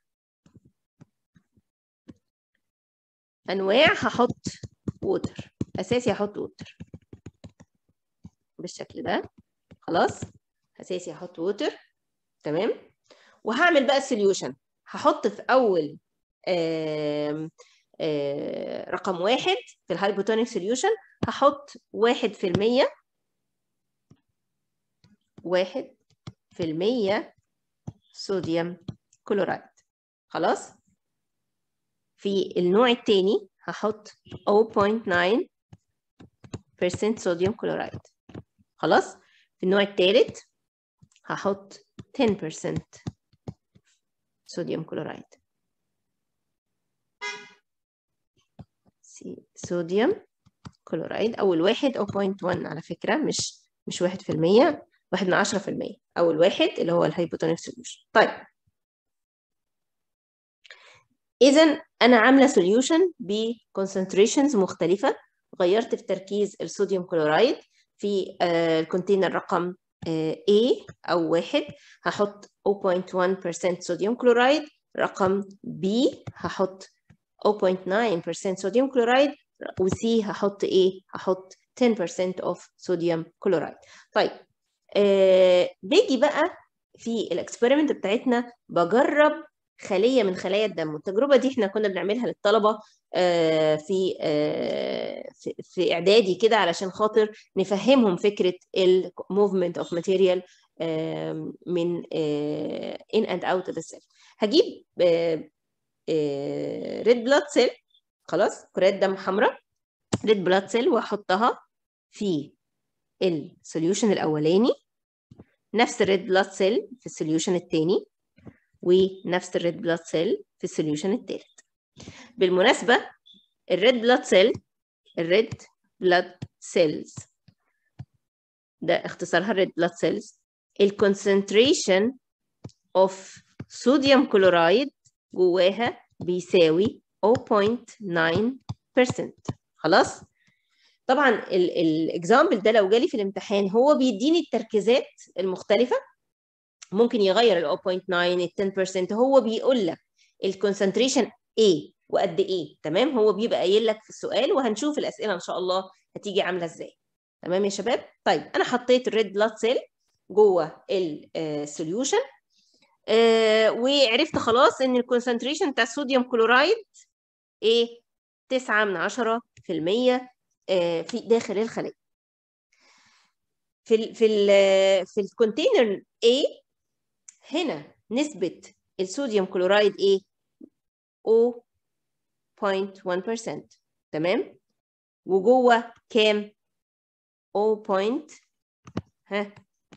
انواع هحط ووتر اساسي هحط ووتر بالشكل ده خلاص اساسي هحط ووتر تمام وهعمل بقى السوليوشن هحط في اول آآ آآ رقم واحد في الهايبوتونيك سوليوشن هحط واحد في المية واحد في المية صوديوم كلورايد خلاص في النوع الثاني هحط 0.9% صوديوم كلورايد خلاص في النوع الثالث هحط 10% صوديوم كلورايد صوديوم كلورايد اول واحد 0.1 على فكره مش مش 1% واحد من 10% اول واحد اللي هو الهايبوتونيك سوليوشن طيب اذا انا عامله سوليوشن بكونسنتريشنز مختلفه غيرت في تركيز الصوديوم كلورايد في الكونتينر رقم A او واحد هحط 0.1% صوديوم كلورايد رقم B هحط 0.9% صوديوم كلورايد وسي هحط ايه هحط 10% of صوديوم كلورايد طيب آه باجي بقى في الاكسبيرمنت بتاعتنا بجرب خليه من خلايا الدم والتجربه دي احنا كنا بنعملها للطلبه آه في آه في, في اعدادي كده علشان خاطر نفهمهم فكره الموفمنت اوف ماتيريال من ان اند اوت اوف ذا سيل هجيب ريد بلاد سيل خلاص كرات دم حمراء ريد بلاد سيل واحطها في السوليوشن الاولاني نفس الريد بلاد سيل في السوليوشن الثاني ونفس الريد بلاد سيل في السوليوشن الثالث بالمناسبه الريد بلاد سيل الريد بلاد سيلز ده اختصارها الريد بلاد سيلز الكونسنتريشن اوف صوديوم كلورايد جواها بيساوي 0.9% خلاص طبعا الاكزامبل ده لو جالي في الامتحان هو بيديني التركيزات المختلفه ممكن يغير ال 0.9 ال 10% هو بيقول لك الكونسنتريشن A وقد ايه تمام هو بيبقى قايل لك في السؤال وهنشوف الاسئله ان شاء الله هتيجي عامله ازاي تمام يا شباب طيب انا حطيت الريد بلاد سيل جوه السوليوشن آه وعرفت خلاص ان الكونسنتريشن بتاع الصوديوم كلورايد ايه 9 من 10 في المية آه في داخل الخلية في ال في ال في الكونتينر A هنا نسبة الصوديوم كلورايد ايه 0.1% تمام وجوه كام 0. ها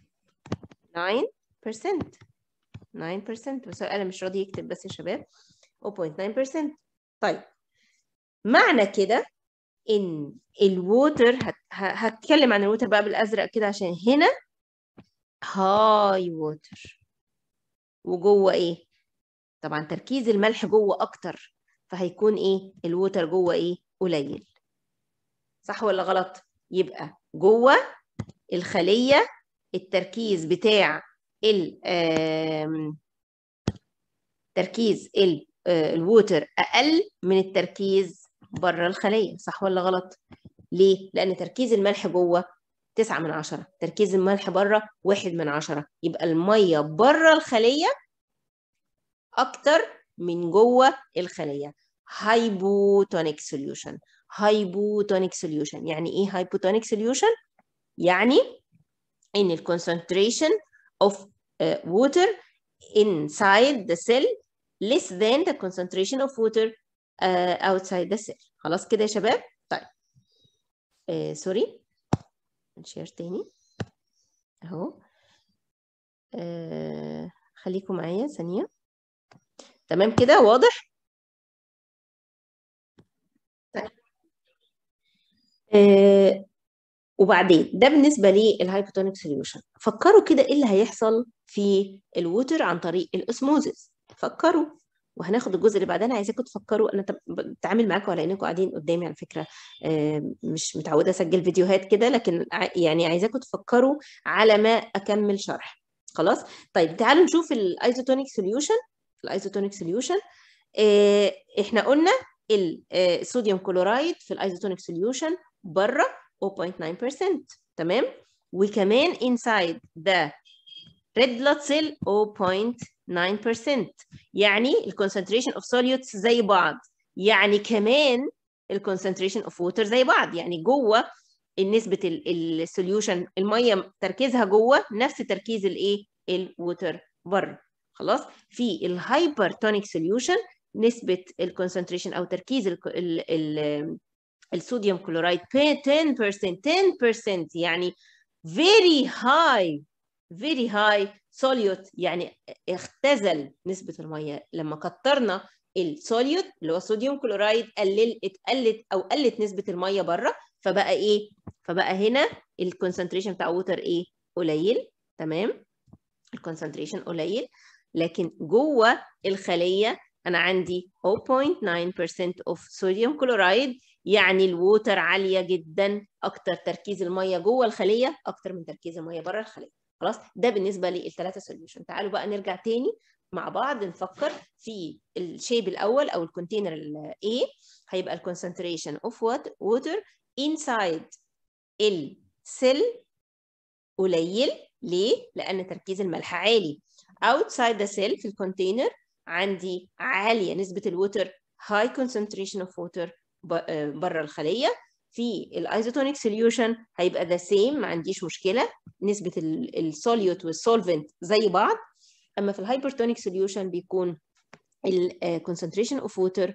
9% 9% بس انا مش راضي يكتب بس يا شباب 0.9% طيب معنى كده ان الووتر هت... هتكلم عن الووتر بقى بالازرق كده عشان هنا هاي ووتر وجوه ايه طبعا تركيز الملح جوه اكتر فهيكون ايه الووتر جوه ايه قليل صح ولا غلط يبقى جوه الخليه التركيز بتاع ال تركيز الووتر اقل من التركيز بره الخليه صح ولا غلط ليه لان تركيز الملح جوه 9 من 10 تركيز الملح بره 1 من 10 يبقى الميه بره الخليه اكتر من جوه الخليه هايبوتونيك سوليوشن هايبوتونيك سوليوشن يعني ايه هايبوتونيك سوليوشن يعني ان الكونسنتريشن of uh, water inside the cell less than the concentration of water uh, outside the cell خلاص كده يا شباب طيب آه سوري نشير تاني اهو آه خليكم معايا ثانيه تمام كده واضح طيب آه وبعدين ده بالنسبه للهايبوتونيك سوليوشن فكروا كده ايه اللي هيحصل في الووتر عن طريق الاسموزس فكروا وهناخد الجزء اللي بعدين عايزاكم تفكروا انا بتعامل معاكم على انكم قاعدين قدامي على فكره مش متعوده اسجل فيديوهات كده لكن يعني عايزاكم تفكروا على ما اكمل شرح خلاص طيب تعالوا نشوف الايزوتونيك سوليوشن الايزوتونيك سوليوشن احنا قلنا الصوديوم كلورايد في الايزوتونيك سوليوشن بره 0.9% تمام وكمان inside the red blood cell 0.9% يعني الكونسنتريشن اوف solutes زي بعض يعني كمان الكونسنتريشن اوف ووتر زي بعض يعني جوه نسبه السوليوشن الميه تركيزها جوه نفس تركيز الايه الووتر بره خلاص في الهايبرتونيك سوليوشن نسبه الكونسنتريشن او تركيز ال ال الصوديوم كلورايد 10% 10% يعني very high very high solute يعني اختزل نسبة المية لما كترنا السوليوت اللي هو الصوديوم كلورايد قلل اتقلت او قلت نسبة المية بره فبقى ايه فبقى هنا الكونسنتريشن بتاع ووتر ايه قليل تمام الكونسنتريشن قليل لكن جوه الخلية انا عندي 0.9% of sodium chloride يعني الووتر عاليه جدا اكتر تركيز الميه جوه الخليه اكتر من تركيز الميه بره الخليه خلاص ده بالنسبه للثلاثه سوليوشن تعالوا بقى نرجع تاني مع بعض نفكر في الشيب الاول او الكونتينر A هيبقى الكونسنتريشن اوف ووتر انسايد السيل قليل ليه لان تركيز الملح عالي outside the cell في الكونتينر عندي عاليه نسبه الووتر high concentration of water بره الخليه في الايزوتونيك سوليوشن هيبقى ذا سيم ما عنديش مشكله نسبه السوليوت والسولفنت زي بعض اما في الهايبرتونيك سوليوشن بيكون الكونسنتريشن اوف ووتر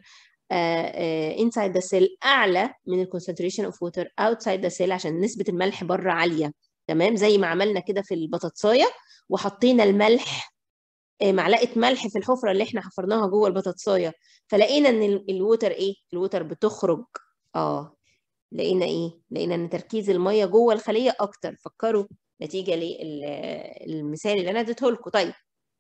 inside the cell اعلى من الكونسنتريشن اوف ووتر outside the cell عشان نسبه الملح بره عاليه تمام زي ما عملنا كده في البطاطسايه وحطينا الملح معلقه ملح في الحفره اللي احنا حفرناها جوه البطاطسايه فلقينا ان الووتر ايه الووتر بتخرج اه لقينا ايه لقينا ان تركيز الميه جوه الخليه اكتر فكروا نتيجه للمثال اللي انا اديته لكم طيب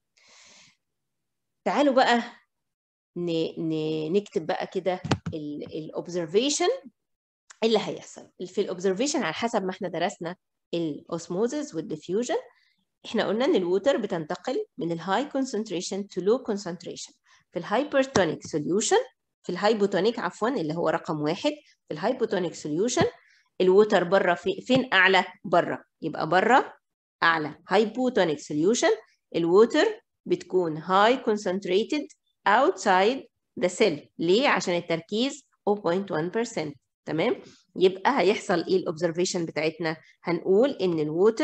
تعالوا بقى ن... ن... نكتب بقى كده الاوبزرفيشن اللي هيحصل في الاوبزرفيشن على حسب ما احنا درسنا الاوسموزس والديفيوجن احنا قلنا ان الووتر بتنتقل من الهاي concentration to low concentration في الهايبرتونيك solution في الهايبوتونيك عفوا اللي هو رقم واحد في الهايبوتونيك سوليوشن الووتر بره في فين اعلى بره يبقى بره اعلى هايبوتونيك سوليوشن الووتر بتكون هاي concentrated outside the cell ليه عشان التركيز 0.1% تمام يبقى هيحصل ايه الاوبزرفيشن بتاعتنا هنقول ان الووتر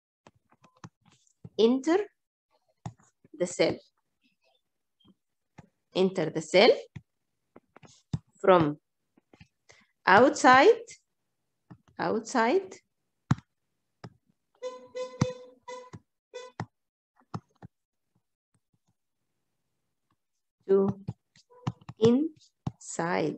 enter the cell enter the cell from outside outside to inside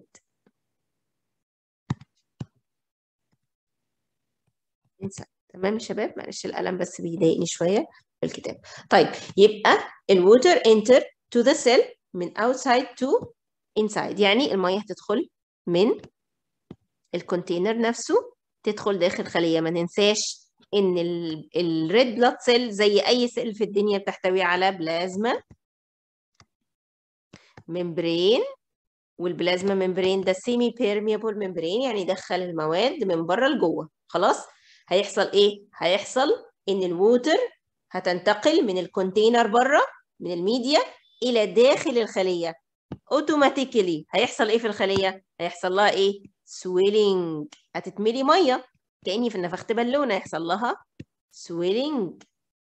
inside تمام يا شباب معلش القلم بس بيضايقني شويه في الكتاب طيب يبقى الووتر enter to the cell من outside to inside يعني الميه هتدخل من الكونتينر نفسه تدخل داخل خليه ما ننساش ان الريد بلاد سيل زي اي سيل في الدنيا بتحتوي على بلازما ممبرين والبلازما ممبرين ده سيمي بيرميبل ممبرين يعني يدخل المواد من بره لجوه خلاص هيحصل ايه هيحصل ان الووتر هتنتقل من الكونتينر بره من الميديا الى داخل الخليه اوتوماتيكلي هيحصل ايه في الخليه هيحصل لها ايه سويلنج هتتملي ميه كاني في نفخت بالونه يحصل لها سويلنج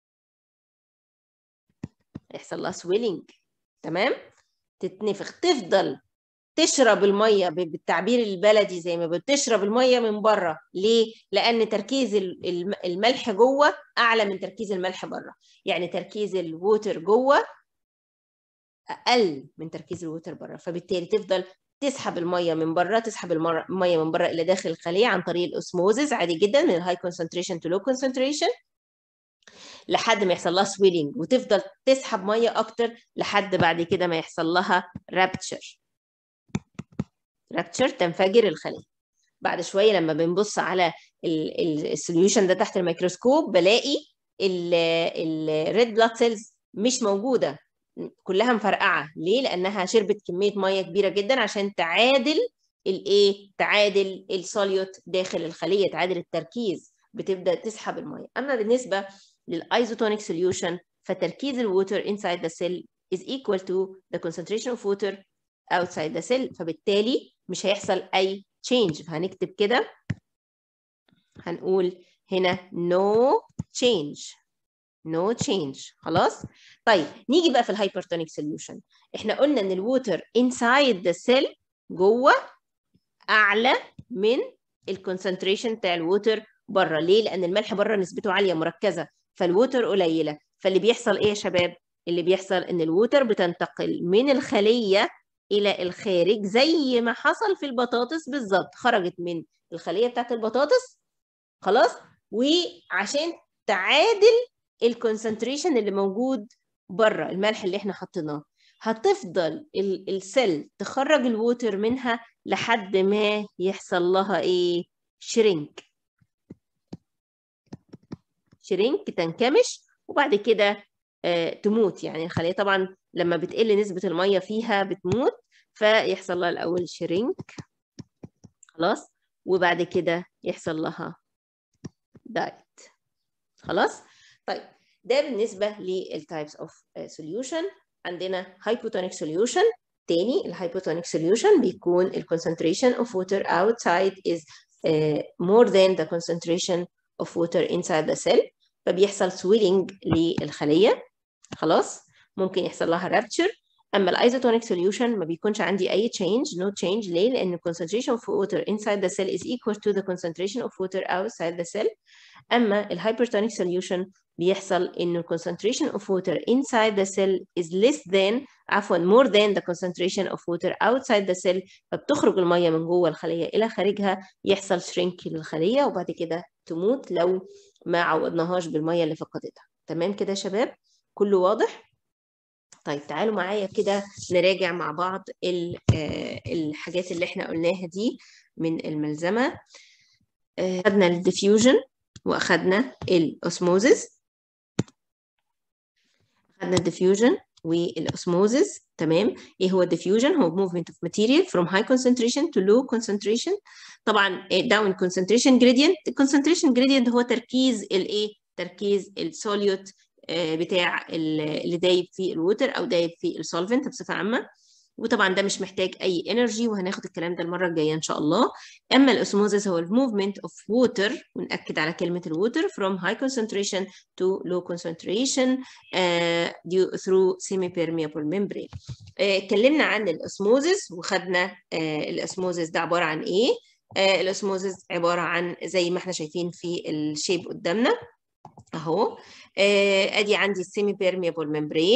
يحصل لها سويلنج تمام تتنفخ تفضل تشرب الميه بالتعبير البلدي زي ما بتشرب الميه من بره ليه لان تركيز الملح جوه اعلى من تركيز الملح بره يعني تركيز الووتر جوه اقل من تركيز الووتر بره فبالتالي تفضل تسحب الميه من بره تسحب الميه من بره الى داخل الخليه عن طريق الاسموزز عادي جدا من الهاي كونسنتريشن تو لو كونسنتريشن لحد ما يحصل لها سويلنج وتفضل تسحب ميه اكتر لحد بعد كده ما يحصل لها رابتشر رابتشر تنفجر الخليه بعد شويه لما بنبص على السوليوشن ده تحت الميكروسكوب بلاقي الريد بلاد سيلز مش موجوده كلها مفرقعه ليه لانها شربت كميه ميه كبيره جدا عشان تعادل الايه تعادل السوليوت داخل الخليه تعادل التركيز بتبدا تسحب الميه اما بالنسبه للايزوتونيك سوليوشن فتركيز الووتر inside the cell is equal to the concentration of water outside the cell فبالتالي مش هيحصل اي change فهنكتب كده هنقول هنا no change no change خلاص طيب نيجي بقى في الهايبرتونيك سوليوشن احنا قلنا ان الووتر inside the cell جوه اعلى من الكونسنتريشن بتاع الووتر بره ليه لان الملح بره نسبته عاليه مركزه فالووتر قليله فاللي بيحصل ايه يا شباب اللي بيحصل ان الووتر بتنتقل من الخليه الى الخارج زي ما حصل في البطاطس بالظبط خرجت من الخليه بتاعت البطاطس خلاص وعشان تعادل الكونسنتريشن اللي موجود بره الملح اللي احنا حطيناه هتفضل السيل تخرج الووتر منها لحد ما يحصل لها ايه شرينك شرينك تنكمش وبعد كده آه تموت يعني الخليه طبعا لما بتقل نسبه الميه فيها بتموت فيحصل لها الاول شرينك خلاص وبعد كده يحصل لها دايت خلاص طيب ده بالنسبه للتايبس اوف سوليوشن عندنا hypotonic solution تاني الهايبوتونيك solution بيكون ال concentration of water outside is uh, more than the concentration of water inside the cell فبيحصل swelling للخليه خلاص ممكن يحصل لها rupture اما الايزوتونيك solution ما بيكونش عندي اي change no change ليه لان concentration of water inside the cell is equal to the concentration of water outside the cell اما الهايبرتونيك solution بيحصل ان concentration of water inside the cell is less than عفوا more than the concentration of water outside the cell فبتخرج الميه من جوه الخليه الى خارجها يحصل shrink للخليه وبعد كده تموت لو ما عوضناهاش بالميه اللي فقدتها تمام كده يا شباب كله واضح طيب تعالوا معايا كده نراجع مع بعض الحاجات اللي احنا قلناها دي من الملزمه خدنا الديفيوجن واخدنا الاوسموزيس خدنا الديفيوجن والاسموزس تمام ايه هو الديفيوجن هو movement of material from high concentration to low concentration طبعا down concentration gradient الكونسنتريشن gradient هو تركيز الايه تركيز السوليوت بتاع اللي دايب في الووتر او دايب في السولفنت بصفه عامه وطبعا ده مش محتاج اي انرجي وهناخد الكلام ده المره الجايه ان شاء الله اما الاسموزس هو الموفمنت اوف ووتر وناكد على كلمه الووتر from high concentration to low concentration uh, due through semi-permeable membrane اتكلمنا uh, عن الاسموزس وخدنا uh, الاسموزس ده عباره عن ايه uh, الاسموزس عباره عن زي ما احنا شايفين في الشيب قدامنا اهو ادي عندي السيمي بيرميبل ممبرين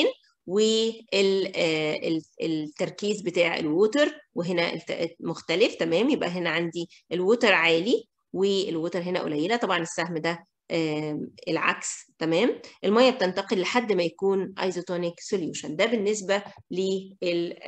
والتركيز بتاع الووتر وهنا مختلف تمام يبقى هنا عندي الووتر عالي والووتر هنا قليله طبعا السهم ده العكس تمام الميه بتنتقل لحد ما يكون ايزوتونيك سوليوشن ده بالنسبه لل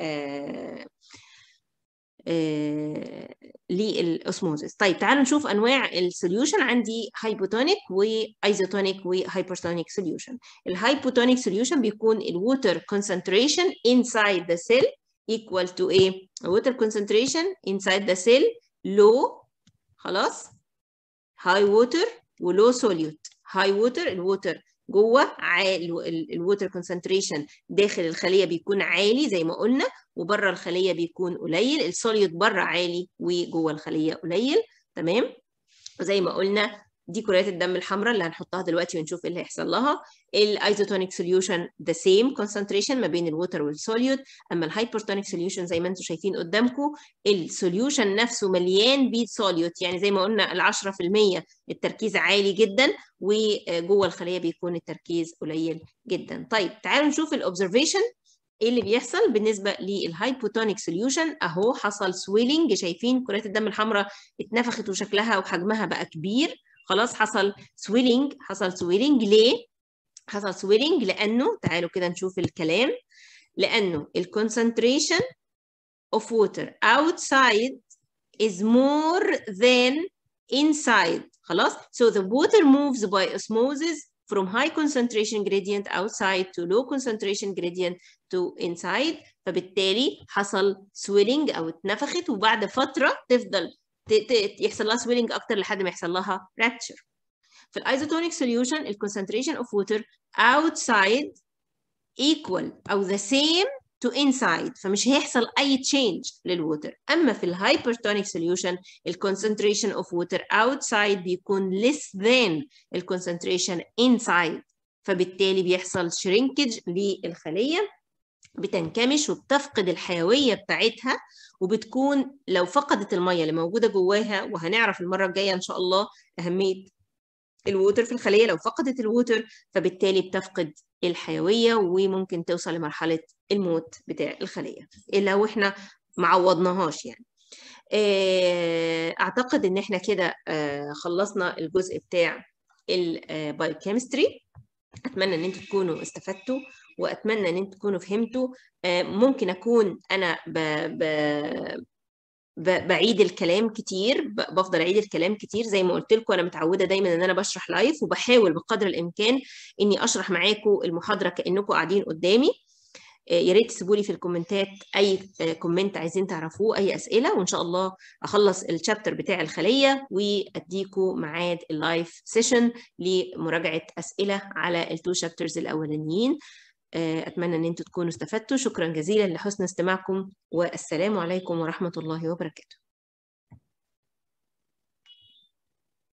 للاسموزس طيب تعالوا نشوف انواع السوليوشن عندي هايبوتونيك وايزوتونيك وهايبرتونيك سوليوشن الهايبوتونيك سوليوشن بيكون الووتر concentration inside the cell equal to ايه water concentration inside the cell low خلاص high water ولو solute high water الووتر جوه الووتر كونسنتريشن داخل الخليه بيكون عالي زي ما قلنا وبره الخليه بيكون قليل السوليوت بره عالي وجوه الخليه قليل تمام وزي ما قلنا دي كريات الدم الحمراء اللي هنحطها دلوقتي ونشوف ايه اللي هيحصل لها الايزوتونيك سوليوشن ذا سيم كونسنتريشن ما بين الووتر والسوليوت اما الهايبرتونيك سوليوشن زي ما انتم شايفين قدامكم السوليوشن نفسه مليان بيه سوليوت يعني زي ما قلنا ال 10% التركيز عالي جدا وجوه الخليه بيكون التركيز قليل جدا طيب تعالوا نشوف الاوبزرفيشن ايه اللي بيحصل بالنسبه للهايبوتونيك سوليوشن اهو حصل سويلنج شايفين كرات الدم الحمراء اتنفخت وشكلها وحجمها بقى كبير خلاص حصل سويلنج حصل سويلنج ليه حصل سويلنج لانه تعالوا كده نشوف الكلام لانه الكونسنتريشن of water outside is more than inside خلاص so the water moves by osmosis from high concentration gradient outside to low concentration gradient to inside فبالتالي حصل swelling او اتنفخت وبعد فتره تفضل يحصل لها swelling اكتر لحد ما يحصل لها rupture في الايزوتونيك solution الكونسنتريشن of water outside equal او the same to inside فمش هيحصل اي change للووتر اما في الهايبرتونيك solution الكونسنتريشن of water outside بيكون less than الكونسنتريشن inside فبالتالي بيحصل shrinkage للخليه بتنكمش وبتفقد الحيويه بتاعتها وبتكون لو فقدت الميه اللي موجوده جواها وهنعرف المره الجايه ان شاء الله اهميه الووتر في الخليه لو فقدت الووتر فبالتالي بتفقد الحيويه وممكن توصل لمرحله الموت بتاع الخليه لو احنا معوضناهاش يعني اعتقد ان احنا كده خلصنا الجزء بتاع البايوكيمستري اتمنى ان انتوا تكونوا استفدتوا واتمنى ان انتوا تكونوا فهمتوا ممكن اكون انا ب... ب... بعيد الكلام كتير بفضل اعيد الكلام كتير زي ما قلت لكم انا متعوده دايما ان انا بشرح لايف وبحاول بقدر الامكان اني اشرح معاكم المحاضره كانكم قاعدين قدامي يا ريت تسيبوا لي في الكومنتات اي كومنت عايزين تعرفوه اي اسئله وان شاء الله اخلص الشابتر بتاع الخليه واديكم ميعاد اللايف سيشن لمراجعه اسئله على التو شابترز الاولانيين اتمنى ان انتم تكونوا استفدتوا شكرا جزيلا لحسن استماعكم والسلام عليكم ورحمه الله وبركاته